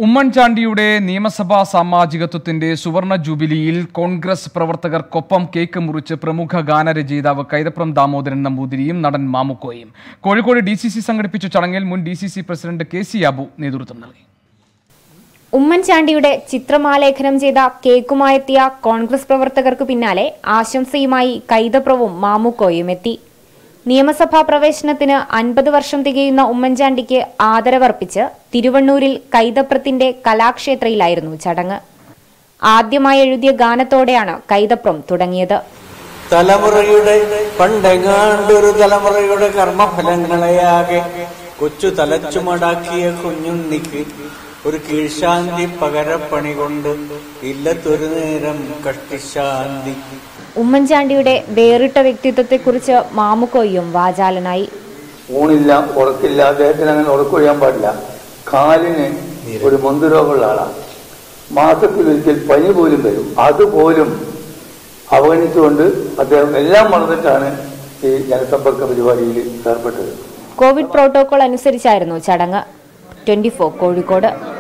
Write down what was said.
ഉമ്മൻചാണ്ടിയുടെ നിയമസഭാ സാമാജികത്വത്തിന്റെ സുവർണ ജൂബിലിയിൽ കോൺഗ്രസ് പ്രവർത്തകർക്കൊപ്പം കേക്ക് മുറിച്ച് പ്രമുഖ ഗാനരചയിതാവ് കൈതപ്രം ദാമോദരൻ നമ്പൂതിരിയും നടൻ മാമുക്കോയും കോഴിക്കോട് ഡി സി സി സംഘടിപ്പിച്ച ചടങ്ങിൽ മുൻ D C C president K C Abu നേതൃത്വം നൽകി ഉമ്മൻചാണ്ടിയുടെ ചിത്രമാലേഖനം ചെയ്ത കേക്കുമായെത്തിയ കോൺഗ്രസ് പ്രവർത്തകർക്ക് പിന്നാലെ ആശംസയുമായി കൈതപ്രവും മാമുക്കോയും എത്തി നിയമസഭാ പ്രവേശനത്തിന് അൻപത് വർഷം തികയുന്ന ഉമ്മൻചാണ്ടിക്ക് ആദരവർപ്പിച്ച് തിരുവണ്ണൂരിൽ കൈതപ്രത്തിന്റെ കലാക്ഷേത്രയിലായിരുന്നു ചടങ്ങ് ആദ്യമായി എഴുതിയ ഗാനത്തോടെയാണ് കൈതപ്രം തുടങ്ങിയത് തലമുറയുടെ പണ്ടെങ്ങാണ്ടൊരു തലമുറയുടെ കർമ്മഫലങ്ങളെയാകെ കൊച്ചു തലച്ചുമടാക്കിയ കുഞ്ഞുണ്ണിക്ക് ഒരു കീഴ്ശാന്തി പകരപ്പണി കൊണ്ട് ഇല്ലത്തൊരു നേരം കഷ്ടിശാന്തി ഉമ്മൻചാണ്ടിയുടെ വേറിട്ട വ്യക്തിത്വത്തെക്കുറിച്ച് മാമുക്കോയും വാചാലനായി ഊണില്ല ഉറക്കില്ല അദ്ദേഹത്തിന് അങ്ങനെ ഉറക്കൊഴിയാൻ പാടില്ല കാലിന് ഒരു മന്ദരോഗമുള്ള ആളാണ് മാസത്തിൽ ഒരിക്കൽ പനി പോലും വരും അതുപോലും അവഗണിച്ചുകൊണ്ട് അദ്ദേഹം എല്ലാം മറന്നിട്ടാണ് ഈ ജനസമ്പർക്ക പരിപാടിയിൽ ഏർപ്പെട്ടത് കോവിഡ് പ്രോട്ടോകോൾ അനുസരിച്ചായിരുന്നു ചടങ്ങ് ട്വന്റി കോഴിക്കോട്